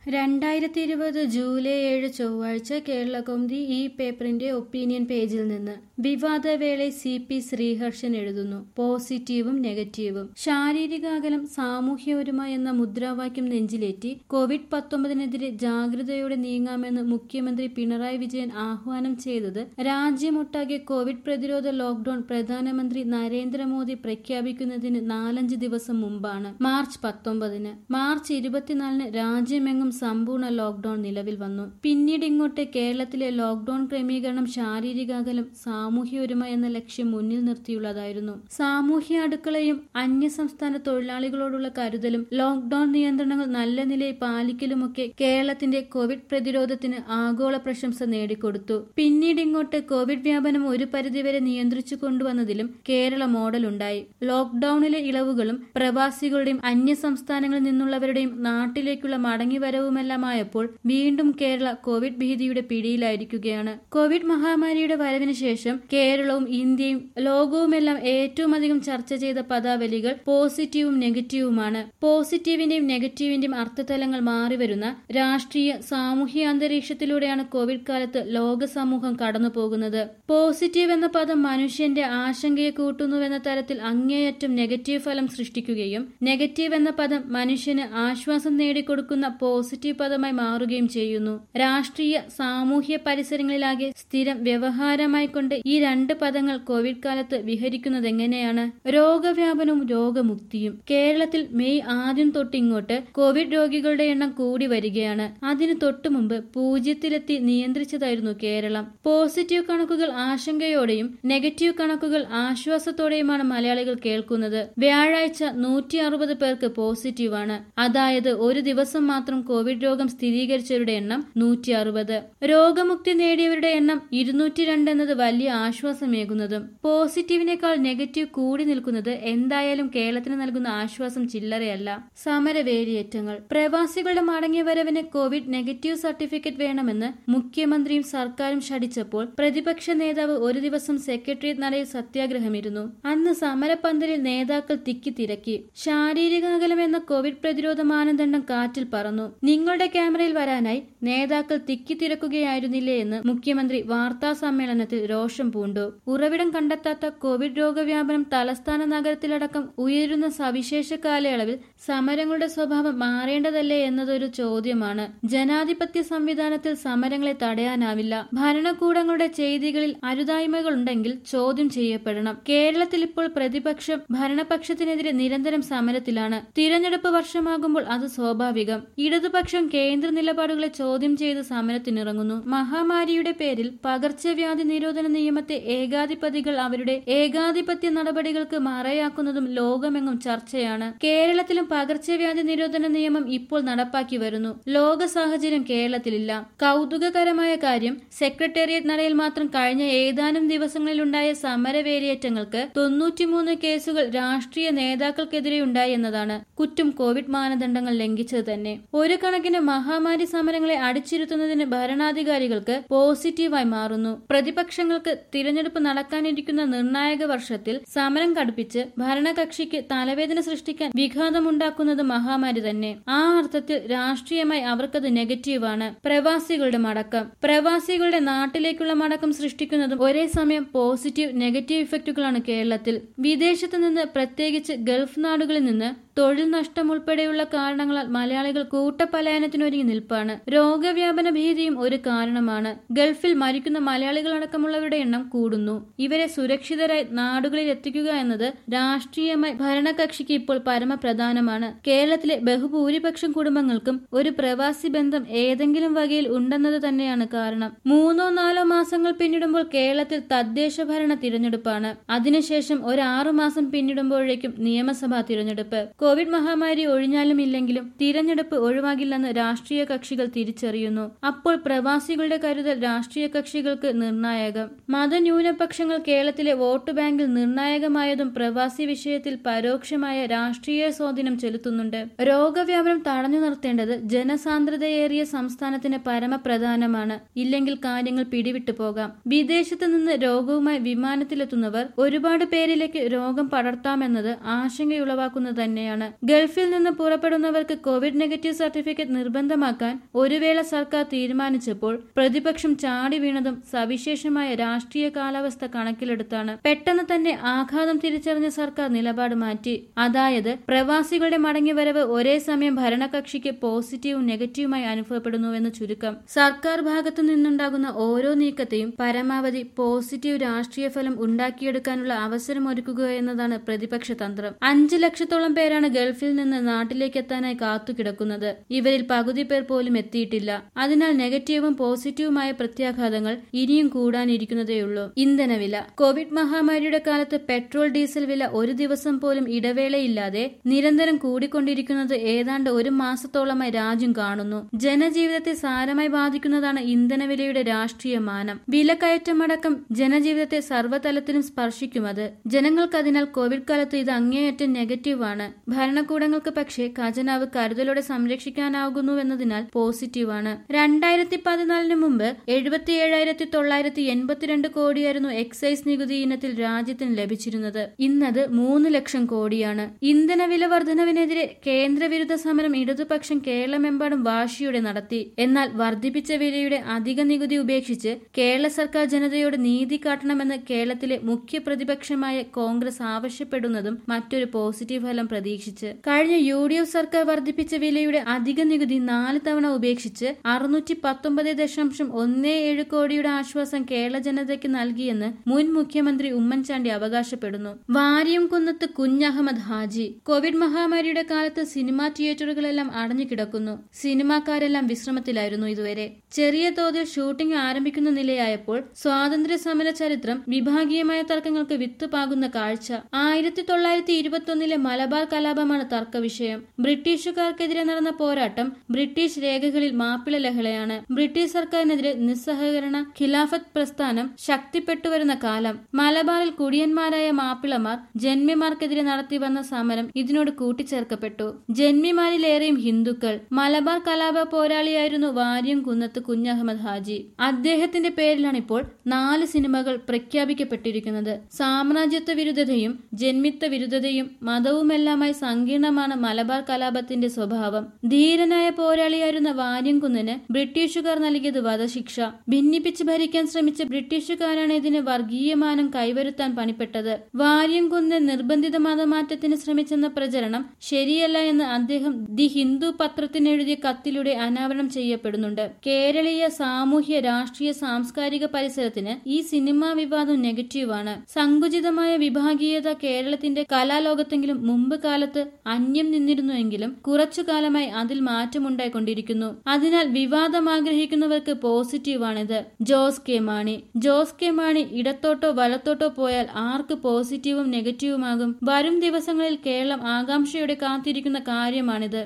രണ്ടായിരത്തി ഇരുപത് ജൂലൈ ഏഴ് ചൊവ്വാഴ്ച കേരള കൗമുദി ഈ പേപ്പറിന്റെ ഒപ്പീനിയൻ പേജിൽ നിന്ന് വിവാദവേള സി പി ശ്രീഹർഷൻ എഴുതുന്നു പോസിറ്റീവും നെഗറ്റീവും ശാരീരിക അകലം സാമൂഹ്യ ഒരുമ എന്ന മുദ്രാവാക്യം നെഞ്ചിലേറ്റി കോവിഡ് പത്തൊമ്പതിനെതിരെ ജാഗ്രതയോടെ നീങ്ങാമെന്ന് മുഖ്യമന്ത്രി പിണറായി വിജയൻ ആഹ്വാനം ചെയ്തത് രാജ്യമൊട്ടാകെ കോവിഡ് പ്രതിരോധ ലോക്ഡൌൺ പ്രധാനമന്ത്രി നരേന്ദ്രമോദി പ്രഖ്യാപിക്കുന്നതിന് നാലഞ്ച് ദിവസം മുമ്പാണ് മാർച്ച് പത്തൊമ്പതിന് മാർച്ച് ഇരുപത്തിനാലിന് രാജ്യമെങ്ങും സമ്പൂർണ്ണ ലോക്ഡൌൺ നിലവിൽ വന്നു പിന്നീട് ഇങ്ങോട്ട് കേരളത്തിലെ ലോക്ഡൌൺ ക്രമീകരണം ശാരീരിക അകലം സാമൂഹ്യ ഒരുമ എന്ന ലക്ഷ്യം മുന്നിൽ നിർത്തിയുള്ളതായിരുന്നു സാമൂഹ്യ അടുക്കളയും അന്യസംസ്ഥാന തൊഴിലാളികളോടുള്ള കരുതലും ലോക്ഡൌൺ നിയന്ത്രണങ്ങൾ നല്ല നിലയിൽ പാലിക്കലുമൊക്കെ കേരളത്തിന്റെ കോവിഡ് പ്രതിരോധത്തിന് ആഗോള പ്രശംസ നേടിക്കൊടുത്തു പിന്നീട് ഇങ്ങോട്ട് കോവിഡ് വ്യാപനം ഒരു പരിധിവരെ നിയന്ത്രിച്ചു കൊണ്ടുവന്നതിലും കേരള മോഡലുണ്ടായി ലോക്ഡൌണിലെ ഇളവുകളും പ്രവാസികളുടെയും അന്യ സംസ്ഥാനങ്ങളിൽ നിന്നുള്ളവരുടെയും നാട്ടിലേക്കുള്ള മടങ്ങിവരവുമെല്ലാമായപ്പോൾ വീണ്ടും കേരള കോവിഡ് ഭീതിയുടെ പിടിയിലായിരിക്കുകയാണ് കോവിഡ് മഹാമാരിയുടെ വരവിന് ശേഷം കേരളവും ഇന്ത്യയും ലോകവുമെല്ലാം ഏറ്റവും അധികം ചർച്ച ചെയ്ത പദാവലികൾ പോസിറ്റീവും നെഗറ്റീവുമാണ് പോസിറ്റീവിന്റെയും നെഗറ്റീവിന്റെയും അർത്ഥതലങ്ങൾ മാറിവരുന്ന രാഷ്ട്രീയ സാമൂഹ്യ അന്തരീക്ഷത്തിലൂടെയാണ് കോവിഡ് കാലത്ത് ലോക സമൂഹം കടന്നു പോകുന്നത് പോസിറ്റീവ് എന്ന പദം മനുഷ്യന്റെ ആശങ്കയെ കൂട്ടുന്നുവെന്ന തരത്തിൽ അങ്ങേയറ്റം നെഗറ്റീവ് ഫലം സൃഷ്ടിക്കുകയും നെഗറ്റീവ് എന്ന പദം മനുഷ്യന് ആശ്വാസം നേടിക്കൊടുക്കുന്ന പോസിറ്റീവ് പദമായി മാറുകയും ചെയ്യുന്നു രാഷ്ട്രീയ സാമൂഹ്യ പരിസരങ്ങളിലാകെ സ്ഥിരം വ്യവഹാരമായി കൊണ്ട് ഈ രണ്ട് പദങ്ങൾ കോവിഡ് കാലത്ത് വിഹരിക്കുന്നത് എങ്ങനെയാണ് രോഗവ്യാപനവും രോഗമുക്തിയും കേരളത്തിൽ മെയ് ആദ്യം തൊട്ട് ഇങ്ങോട്ട് കോവിഡ് രോഗികളുടെ എണ്ണം കൂടി വരികയാണ് അതിന് തൊട്ടു മുമ്പ് പൂജ്യത്തിലെത്തി നിയന്ത്രിച്ചതായിരുന്നു കേരളം പോസിറ്റീവ് കണക്കുകൾ ആശങ്കയോടെയും നെഗറ്റീവ് കണക്കുകൾ ആശ്വാസത്തോടെയുമാണ് മലയാളികൾ കേൾക്കുന്നത് വ്യാഴാഴ്ച നൂറ്റി അറുപത് പേർക്ക് പോസിറ്റീവാണ് അതായത് ഒരു ദിവസം മാത്രം കോവിഡ് രോഗം സ്ഥിരീകരിച്ചവരുടെ എണ്ണം നൂറ്റി അറുപത് രോഗമുക്തി നേടിയവരുടെ എണ്ണം ഇരുന്നൂറ്റി രണ്ട് എന്നത് വലിയ ആശ്വാസമേകുന്നതും പോസിറ്റീവിനേക്കാൾ നെഗറ്റീവ് കൂടി നിൽക്കുന്നത് എന്തായാലും കേരളത്തിന് നൽകുന്ന ആശ്വാസം ചില്ലറയല്ല സമരവേലിയേറ്റങ്ങൾ പ്രവാസികളുടെ മടങ്ങിയ വരവിന് കോവിഡ് നെഗറ്റീവ് സർട്ടിഫിക്കറ്റ് വേണമെന്ന് മുഖ്യമന്ത്രിയും സർക്കാരും ശഠിച്ചപ്പോൾ പ്രതിപക്ഷ നേതാവ് ഒരു ദിവസം സെക്രട്ടേറിയറ്റ് നടയിൽ സത്യാഗ്രഹമിരുന്നു അന്ന് സമരപന്തലിൽ നേതാക്കൾ തിക്കി തിരക്കി ശാരീരിക അകലം എന്ന കോവിഡ് പ്രതിരോധ മാനദണ്ഡം കാറ്റിൽ പറന്നു നിങ്ങളുടെ ക്യാമറയിൽ വരാനായി നേതാക്കൾ തിക്കി തിരക്കുകയായിരുന്നില്ലേ എന്ന് മുഖ്യമന്ത്രി വാർത്താ സമ്മേളനത്തിൽ രോഷം പൂണ്ടു ഉറവിടം കണ്ടെത്താത്ത കോവിഡ് രോഗവ്യാപനം തലസ്ഥാന നഗരത്തിലടക്കം ഉയരുന്ന സവിശേഷ കാലയളവിൽ സമരങ്ങളുടെ സ്വഭാവം മാറേണ്ടതല്ലേ എന്നതൊരു ചോദ്യമാണ് ജനാധിപത്യ സംവിധാനത്തിൽ സമരങ്ങളെ തടയാനാവില്ല ഭരണകൂടങ്ങളുടെ ചെയ്തികളിൽ അരുതായ്മകളുണ്ടെങ്കിൽ ചോദ്യം ചെയ്യപ്പെടണം കേരളത്തിൽ ഇപ്പോൾ പ്രതിപക്ഷം ഭരണപക്ഷത്തിനെതിരെ നിരന്തരം സമരത്തിലാണ് തിരഞ്ഞെടുപ്പ് വർഷമാകുമ്പോൾ അത് സ്വാഭാവികം ഇടതുപക്ഷം കേന്ദ്ര നിലപാടുകളെ ചോദ്യം ചെയ്ത് സമരത്തിനിറങ്ങുന്നു മഹാമാരിയുടെ പേരിൽ പകർച്ചവ്യാധി നിരോധന നിയമത്തെ ഏകാധിപതികൾ അവരുടെ ഏകാധിപത്യ നടപടികൾക്ക് മറയാക്കുന്നതും ലോകമെങ്ങും ചർച്ചയാണ് കേരളത്തിലും പകർച്ചവ്യാധി നിരോധന നിയമം ഇപ്പോൾ നടപ്പാക്കി വരുന്നു ലോക സാഹചര്യം കേരളത്തിലില്ല കൗതുകകരമായ കാര്യം സെക്രട്ടേറിയറ്റ് നടയിൽ മാത്രം കഴിഞ്ഞ ഏതാനും ദിവസങ്ങളിലുണ്ടായ സമരവേലിയേറ്റങ്ങൾക്ക് തൊണ്ണൂറ്റിമൂന്ന് കേസുകൾ രാഷ്ട്രീയ നേതാക്കൾക്കെതിരെ ഉണ്ടായി എന്നതാണ് കുറ്റം കോവിഡ് മാനദണ്ഡങ്ങൾ ലംഘിച്ചത് തന്നെ ഒരു കണക്കിന് മഹാമാരി സമരങ്ങളെ അടിച്ചിരുത്തുന്നതിന് ഭരണാധികാരികൾക്ക് പോസിറ്റീവായി മാറുന്നു പ്രതിപക്ഷങ്ങൾക്ക് തിരഞ്ഞെടുപ്പ് നടക്കാനിരിക്കുന്ന നിർണായക വർഷത്തിൽ സമരം കടുപ്പിച്ച് ഭരണകക്ഷിക്ക് തലവേദന സൃഷ്ടിക്കാൻ വിഘാതമുണ്ടാക്കുന്നത് മഹാമാരി തന്നെ ആ അർത്ഥത്തിൽ രാഷ്ട്രീയമായി അവർക്കത് നെഗറ്റീവാണ് പ്രവാസികളുടെ മടക്കം പ്രവാസികളുടെ നാട്ടിലേക്കുള്ള മടക്കം സൃഷ്ടിക്കുന്നതും ഒരേ സമയം പോസിറ്റീവ് നെഗറ്റീവ് ഇഫക്റ്റുകളാണ് കേരളത്തിൽ വിദേശത്ത് നിന്ന് പ്രത്യേകിച്ച് ഗൾഫ് നാടുകളിൽ നിന്ന് തൊഴിൽ നഷ്ടം ഉൾപ്പെടെയുള്ള കാരണങ്ങളാൽ മലയാളികൾ കൂട്ടപലായനത്തിനൊരുങ്ങി നിൽപ്പാണ് രോഗവ്യാപന ഭീതിയും ഒരു കാരണമാണ് ഗൾഫിൽ മരിക്കുന്ന മലയാളികളടക്കമുള്ളവരുടെ എണ്ണം കൂടുന്നു ഇവരെ സുരക്ഷിതരായി നാടുകളിൽ എത്തിക്കുക എന്നത് രാഷ്ട്രീയമായി ഭരണകക്ഷിക്ക് ഇപ്പോൾ പരമപ്രധാനമാണ് കേരളത്തിലെ ബഹുഭൂരിപക്ഷം കുടുംബങ്ങൾക്കും ഒരു പ്രവാസി ബന്ധം ഏതെങ്കിലും വകയിൽ ഉണ്ടെന്നത് തന്നെയാണ് കാരണം മൂന്നോ നാലോ മാസങ്ങൾ പിന്നിടുമ്പോൾ കേരളത്തിൽ തദ്ദേശ ഭരണ തിരഞ്ഞെടുപ്പാണ് അതിനുശേഷം ഒരു ആറു മാസം പിന്നിടുമ്പോഴേക്കും നിയമസഭാ തിരഞ്ഞെടുപ്പ് കോവിഡ് മഹാമാരി ഒഴിഞ്ഞാലും ഇല്ലെങ്കിലും തിരഞ്ഞെടുപ്പ് ഒഴിവാകില്ലെന്ന് രാഷ്ട്രീയ കക്ഷികൾ തിരിച്ചറിയുന്നു അപ്പോൾ പ്രവാസികളുടെ കരുതൽ രാഷ്ട്രീയ കക്ഷികൾക്ക് നിർണായകം മതന്യൂനപക്ഷങ്ങൾ കേരളത്തിലെ വോട്ട് ബാങ്കിൽ നിർണായകമായതും പ്രവാസി വിഷയത്തിൽ പരോക്ഷമായ രാഷ്ട്രീയ സ്വാധീനം ചെലുത്തുന്നുണ്ട് രോഗവ്യാപനം തടഞ്ഞു നിർത്തേണ്ടത് ജനസാന്ദ്രതയേറിയ സംസ്ഥാനത്തിന് പരമപ്രധാനമാണ് ഇല്ലെങ്കിൽ കാര്യങ്ങൾ പിടിവിട്ടു പോകാം വിദേശത്ത് നിന്ന് രോഗവുമായി വിമാനത്തിലെത്തുന്നവർ ഒരുപാട് പേരിലേക്ക് രോഗം പടർത്താമെന്നത് ആശങ്കയുളവാക്കുന്നത് തന്നെയാണ് ഗൾഫിൽ നിന്ന് പുറപ്പെടുന്നവർക്ക് കോവിഡ് നെഗറ്റീവ് സർട്ടിഫിക്കറ്റ് സർട്ടിഫിക്കറ്റ് നിർബന്ധമാക്കാൻ ഒരു വേള സർക്കാർ തീരുമാനിച്ചപ്പോൾ പ്രതിപക്ഷം ചാടി വീണതും സവിശേഷമായ രാഷ്ട്രീയ കാലാവസ്ഥ കണക്കിലെടുത്താണ് പെട്ടെന്ന് തന്നെ ആഘാതം തിരിച്ചറിഞ്ഞ സർക്കാർ നിലപാട് മാറ്റി അതായത് പ്രവാസികളുടെ മടങ്ങിവരവ് ഒരേ സമയം ഭരണകക്ഷിക്ക് പോസിറ്റീവും നെഗറ്റീവുമായി അനുഭവപ്പെടുന്നുവെന്ന് ചുരുക്കം സർക്കാർ ഭാഗത്തു നിന്നുണ്ടാകുന്ന ഓരോ നീക്കത്തെയും പരമാവധി പോസിറ്റീവ് രാഷ്ട്രീയ ഫലം ഉണ്ടാക്കിയെടുക്കാനുള്ള അവസരം ഒരുക്കുക എന്നതാണ് പ്രതിപക്ഷ തന്ത്രം അഞ്ചു ലക്ഷത്തോളം പേരാണ് ഗൾഫിൽ നിന്ന് നാട്ടിലേക്ക് എത്താനായി കാത്തുകിടക്കുന്നത് ഇവരിൽ പകുതി പേർ പോലും എത്തിയിട്ടില്ല അതിനാൽ നെഗറ്റീവും പോസിറ്റീവുമായ പ്രത്യാഘാതങ്ങൾ ഇനിയും കൂടാനിരിക്കുന്നതേയുള്ളൂ ഇന്ധനവില കോവിഡ് മഹാമാരിയുടെ കാലത്ത് പെട്രോൾ ഡീസൽ വില ഒരു ദിവസം പോലും ഇടവേളയില്ലാതെ നിരന്തരം കൂടിക്കൊണ്ടിരിക്കുന്നത് ഏതാണ്ട് ഒരു മാസത്തോളമായി രാജ്യം കാണുന്നു ജനജീവിതത്തെ സാരമായി ബാധിക്കുന്നതാണ് ഇന്ധനവിലയുടെ രാഷ്ട്രീയ മാനം വിലക്കയറ്റമടക്കം ജനജീവിതത്തെ സർവ്വതലത്തിലും സ്പർശിക്കുമത് ജനങ്ങൾക്ക് അതിനാൽ കോവിഡ് കാലത്ത് ഇത് അങ്ങേയറ്റം നെഗറ്റീവാണ് ഭരണകൂടങ്ങൾക്ക് പക്ഷേ ഖജനാവ് കരുതലോടെ സംരക്ഷിക്കാനാകുന്നുവെന്നതിനാൽ പോസിറ്റീവാണ് രണ്ടായിരത്തി പതിനാലിന് മുമ്പ് എഴുപത്തിയേഴായിരത്തി തൊള്ളായിരത്തി എൺപത്തിരണ്ട് കോടിയായിരുന്നു എക്സൈസ് നികുതി ഇനത്തിൽ രാജ്യത്തിന് ലഭിച്ചിരുന്നത് ഇന്നത് മൂന്ന് ലക്ഷം കോടിയാണ് ഇന്ധന വില വർധനവിനെതിരെ കേന്ദ്രവിരുദ്ധ സമരം ഇടതുപക്ഷം കേരളമെമ്പാടും വാശിയോടെ നടത്തി എന്നാൽ വർദ്ധിപ്പിച്ച വിലയുടെ അധിക നികുതി ഉപേക്ഷിച്ച് കേരള സർക്കാർ ജനതയോട് നീതി കാട്ടണമെന്ന് കേരളത്തിലെ മുഖ്യ പ്രതിപക്ഷമായ കോൺഗ്രസ് ആവശ്യപ്പെടുന്നതും മറ്റൊരു പോസിറ്റീവ് ഫലം പ്രതീക്ഷിച്ച് കഴിഞ്ഞ യു ഡി എഫ് സർക്കാർ വർദ്ധിപ്പിച്ച വിലയുടെ അധിക നികുതി നാല് തവണ ഉപേക്ഷിച്ച് അറുന്നൂറ്റി പത്തൊമ്പത് ദശാംശം ഒന്നേ ഏഴ് കോടിയുടെ ആശ്വാസം കേരള ജനതയ്ക്ക് നൽകിയെന്ന് മുൻ മുഖ്യമന്ത്രി ഉമ്മൻചാണ്ടി അവകാശപ്പെടുന്നു വാരിയം കുന്നത്ത് കുഞ്ഞഹമ്മദ് ഹാജി കോവിഡ് മഹാമാരിയുടെ കാലത്ത് സിനിമാ തിയേറ്ററുകളെല്ലാം അടഞ്ഞു കിടക്കുന്നു സിനിമാക്കാരെല്ലാം വിശ്രമത്തിലായിരുന്നു ഇതുവരെ ചെറിയ തോതിൽ ഷൂട്ടിംഗ് ആരംഭിക്കുന്ന നിലയായപ്പോൾ സ്വാതന്ത്ര്യ സമര ചരിത്രം വിഭാഗീയമായ തർക്കങ്ങൾക്ക് വിത്തുപാകുന്ന കാഴ്ച ആയിരത്തി തൊള്ളായിരത്തി ഇരുപത്തൊന്നിലെ മലബാർ കലാപമാണ് തർക്ക വിഷയം ബ്രിട്ടീഷുകാർക്കെതിരെ നടന്ന പോരാട്ടം ബ്രിട്ടീഷ് രേഖകളിൽ മാപ്പിള ലഹളയാണ് ബ്രിട്ടീഷ് സർക്കാരിനെതിരെ നിസ്സഹകരണ ഖിലാഫത്ത് പ്രസ്ഥാനം ശക്തിപ്പെട്ടുവരുന്ന കാലം മലബാറിൽ കുടിയന്മാരായ മാപ്പിളമാർ ജന്മിമാർക്കെതിരെ നടത്തി വന്ന സമരം ഇതിനോട് കൂട്ടിച്ചേർക്കപ്പെട്ടു ജന്മിമാരിലേറെയും ഹിന്ദുക്കൾ മലബാർ കലാപ പോരാളിയായിരുന്നു വാര്യം കുന്നത്ത് കുഞ്ഞഹമ്മദ് ഹാജി അദ്ദേഹത്തിന്റെ പേരിലാണ് ഇപ്പോൾ നാല് സിനിമകൾ പ്രഖ്യാപിക്കപ്പെട്ടിരിക്കുന്നത് സാമ്രാജ്യത്വ വിരുദ്ധതയും ജന്മിത്വ വിരുദ്ധതയും മതവുമെല്ലാമായി സങ്കീർണമാണ് മലബാർ കലാപത്തിന്റെ സ്വഭാവം ധീരനായ പോരാളിയായിരുന്ന വാര്യംകുന്നന് ബ്രിട്ടീഷുകാർ നൽകിയത് വധശിക്ഷ ഭിന്നിപ്പിച്ച് ഭരിക്കാൻ ശ്രമിച്ച ബ്രിട്ടീഷുകാരാണ് ഇതിന് വർഗീയമാനം കൈവരുത്താൻ പണിപ്പെട്ടത് വാര്യംകുന്നൻ നിർബന്ധിത മതമാറ്റത്തിന് ശ്രമിച്ചെന്ന പ്രചരണം ശരിയല്ല എന്ന് അദ്ദേഹം ദി ഹിന്ദു പത്രത്തിനെഴുതിയ കത്തിലൂടെ അനാവരണം ചെയ്യപ്പെടുന്നുണ്ട് കേരളീയ സാമൂഹ്യ രാഷ്ട്രീയ സാംസ്കാരിക പരിസരത്തിന് ഈ സിനിമാ വിവാദം നെഗറ്റീവാണ് സങ്കുചിതമായ വിഭാഗീയത കേരളത്തിന്റെ കലാലോകത്തെങ്കിലും മുമ്പ് കാലത്ത് അന്യം നിന്നിരുന്നുവെങ്കിലും കുറച്ചു കാലമായി അതിൽ മാറ്റമുണ്ടായിക്കൊണ്ടിരിക്കുന്നു അതിനാൽ വിവാദം ആഗ്രഹിക്കുന്നവർക്ക് പോസിറ്റീവാണിത് ജോസ് കെ മാണി ജോസ് കെ മാണി ഇടത്തോട്ടോ വലത്തോട്ടോ പോയാൽ ആർക്ക് പോസിറ്റീവും നെഗറ്റീവുമാകും വരും ദിവസങ്ങളിൽ കേരളം ആകാംക്ഷയോടെ കാത്തിരിക്കുന്ന കാര്യമാണിത്